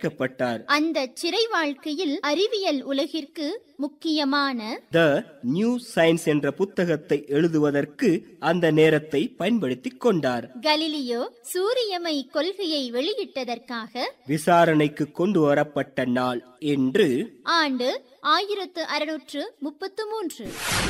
அடைக்கப்பட்டார் அந்த சிறை வாழ்க்கையில் அறிவியல் உலகிற்கு முக்கியமான த நியூ சயின்ஸ் என்ற புத்தகத்தை எழுதுவதற்கு அந்த நேரத்தை பயன்படுத்திக் கொண்டார் கலிலியோ சூரியமை கொள்கையை வெளியிட்டதற்காக விசாரணைக்கு கொண்டு வரப்பட்ட நாள் என்று ஆண்டு ஆயிரத்து அறுநூற்று முப்பத்து மூன்று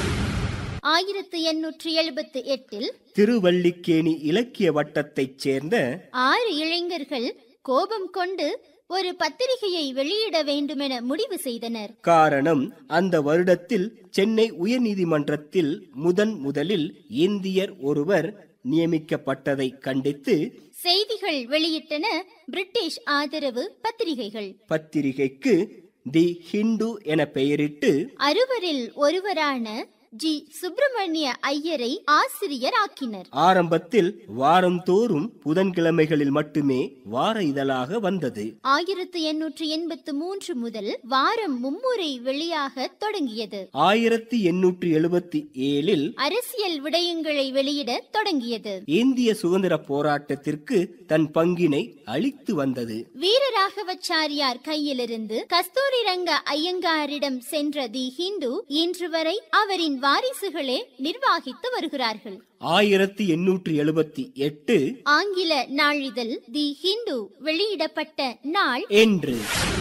ஆயிரத்து எண்ணூற்று எழுபத்து எட்டில் திருவல்லிக்கேணி இலக்கிய வட்டத்தைச் சேர்ந்த ஆறு இளைஞர்கள் கோபம் கொண்டு ஒரு பத்திரிகையை வெளியிட வேண்டுமென முடிவு செய்தனர் காரணம் அந்த வருடத்தில் சென்னை உயர்நீதிமன்றத்தில் முதன் முதலில் இந்தியர் ஒருவர் நியமிக்கப்பட்டதை கண்டித்து செய்திகள் வெளியிட்டன பிரிட்டிஷ் ஆதரவு பத்திரிகைகள் பத்திரிகைக்கு தி ஹிந்து என பெயரிட்டு அறுவரில் ஒருவரான ஜி சுப்பிரமணிய ஐயரை ஆசிரியர் ஆக்கினர் ஆரம்பத்தில் வாரந்தோறும் புதன்கிழமைகளில் மட்டுமே வார இதழாக வந்தது ஆயிரத்து எண்ணூற்று எண்பத்து மூன்று முதல் வாரம் மும்முறை வெளியாக தொடங்கியது ஆயிரத்தி எண்ணூற்றி எழுபத்தி ஏழில் அரசியல் விடயங்களை வெளியிட தொடங்கியது இந்திய சுதந்திர போராட்டத்திற்கு தன் பங்கினை அளித்து வந்தது வீரராகவச்சாரியார் கையிலிருந்து கஸ்தூரி ரங்க ஐயங்காரிடம் சென்ற தி ஹிந்து இன்று வரை அவரின் வாரிசுகளே நிர்வாகித்து வருகிறார்கள் ஆயிரத்தி எண்ணூற்றி எழுபத்தி எட்டு ஆங்கில நாளிதழ் தி ஹிந்து வெளியிடப்பட்ட நாள் என்று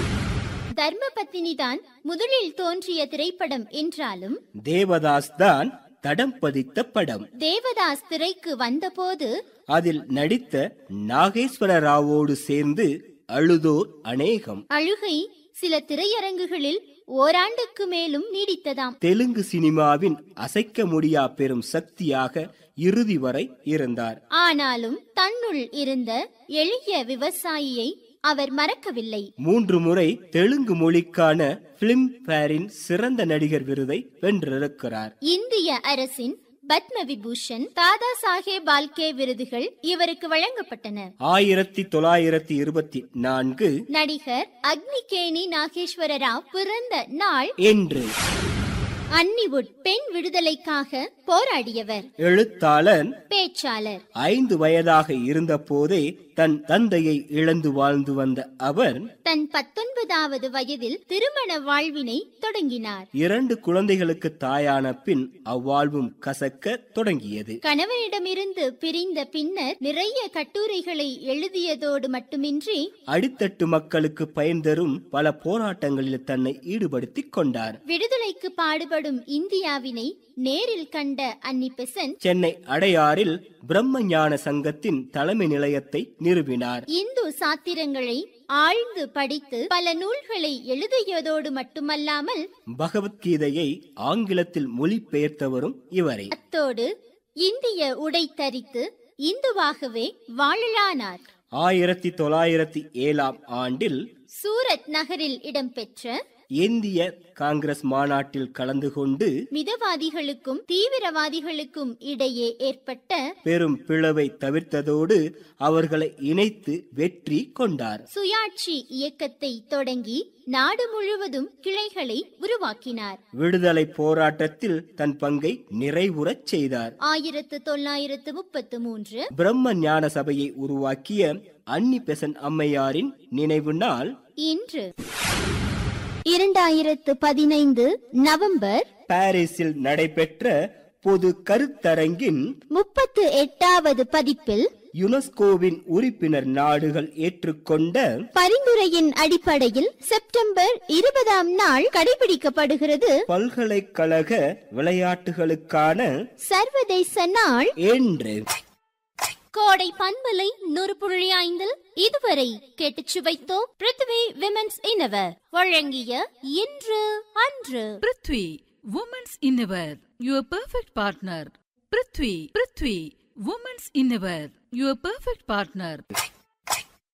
தர்மபத்தினிதான் முதலில் தோன்றிய திரைப்படம் என்றாலும் தேவதாஸ் தான் தடம் பதித்த படம் தேவதாஸ் திரைக்கு வந்தபோது அதில் நடித்த நாகேஸ்வர ராவோடு சேர்ந்து அழுதோர் அநேகம் அழுகை சில திரையரங்குகளில் ஓராண்டுக்கு மேலும் நீடித்ததாம் தெலுங்கு சினிமாவின் அசைக்க முடியா பெரும் சக்தியாக இறுதி வரை இருந்தார் ஆனாலும் தன்னுள் இருந்த எளிய விவசாயியை அவர் மறக்கவில்லை மூன்று முறை தெலுங்கு மொழிக்கான பிலிம் ஃபேரின் சிறந்த நடிகர் விருதை வென்றிருக்கிறார் இந்திய அரசின் பத்ம விபூஷன் தாதா சாஹேப் பால்கே விருதுகள் இவருக்கு வழங்கப்பட்டன ஆயிரத்தி தொள்ளாயிரத்தி இருபத்தி நான்கு நடிகர் அக்னிகேணி நாகேஸ்வர ராவ் பிறந்த நாள் என்று அன்னிவுட் பெண் விடுதலைக்காக போராடியவர் எழுத்தாளன் பேச்சாளர் ஐந்து வயதாக இருந்த போதே தன் தந்தையை இழந்து வாழ்ந்து வந்த அவர் தன் பத்தொன்பதாவது வயதில் திருமண வாழ்வினை தொடங்கினார் இரண்டு குழந்தைகளுக்கு தாயான பின் அவ்வாழ்வும் கசக்க தொடங்கியது கணவனிடமிருந்து பிரிந்த பின்னர் நிறைய கட்டுரைகளை எழுதியதோடு மட்டுமின்றி அடித்தட்டு மக்களுக்கு பயன் தரும் பல போராட்டங்களில் தன்னை ஈடுபடுத்திக் கொண்டார் விடுதலைக்கு பாடுபடும் இந்தியாவினை நேரில் கண்ட அன்னி பெசன்ட் சென்னை அடையாறில் பிரம்ம ஞான சங்கத்தின் தலைமை நிலையத்தை நிறுவினார் இந்து சாத்திரங்களை ஆழ்ந்து படித்து பல நூல்களை எழுதியதோடு மட்டுமல்லாமல் பகவத்கீதையை ஆங்கிலத்தில் மொழிபெயர்த்தவரும் இவரே அத்தோடு இந்திய உடை தரித்து இந்துவாகவே வாழலானார் ஆயிரத்தி தொள்ளாயிரத்தி ஏழாம் ஆண்டில் சூரத் நகரில் இடம்பெற்ற இந்திய காங்கிரஸ் மாநாட்டில் கலந்து கொண்டு மிதவாதிகளுக்கும் தீவிரவாதிகளுக்கும் இடையே ஏற்பட்ட பெரும் பிளவை தவிர்த்ததோடு அவர்களை இணைத்து வெற்றி கொண்டார் சுயாட்சி இயக்கத்தை தொடங்கி நாடு முழுவதும் கிளைகளை உருவாக்கினார் விடுதலை போராட்டத்தில் தன் பங்கை நிறைவுறச் செய்தார் ஆயிரத்து தொள்ளாயிரத்து முப்பத்து மூன்று பிரம்ம ஞான சபையை உருவாக்கிய அன்னி பெசன் அம்மையாரின் நினைவு நாள் இன்று இரண்டாயிரத்து பதினைந்து நவம்பர் பாரிஸில் நடைபெற்ற பொது கருத்தரங்கின் முப்பத்து எட்டாவது பதிப்பில் யுனெஸ்கோவின் உறுப்பினர் நாடுகள் ஏற்றுக்கொண்ட பரிந்துரையின் அடிப்படையில் செப்டம்பர் இருபதாம் நாள் கடைபிடிக்கப்படுகிறது பல்கலைக்கழக விளையாட்டுகளுக்கான சர்வதேச நாள் என்று கோடை பண்பலை நூறு புள்ளி ஐந்தில் இதுவரை கேட்டுச் சுவைத்தோம் பிருத்வி விமென்ஸ் இன்னவர் வழங்கிய இன்று அன்று prithvi women's innerwear your perfect partner prithvi prithvi women's innerwear your perfect partner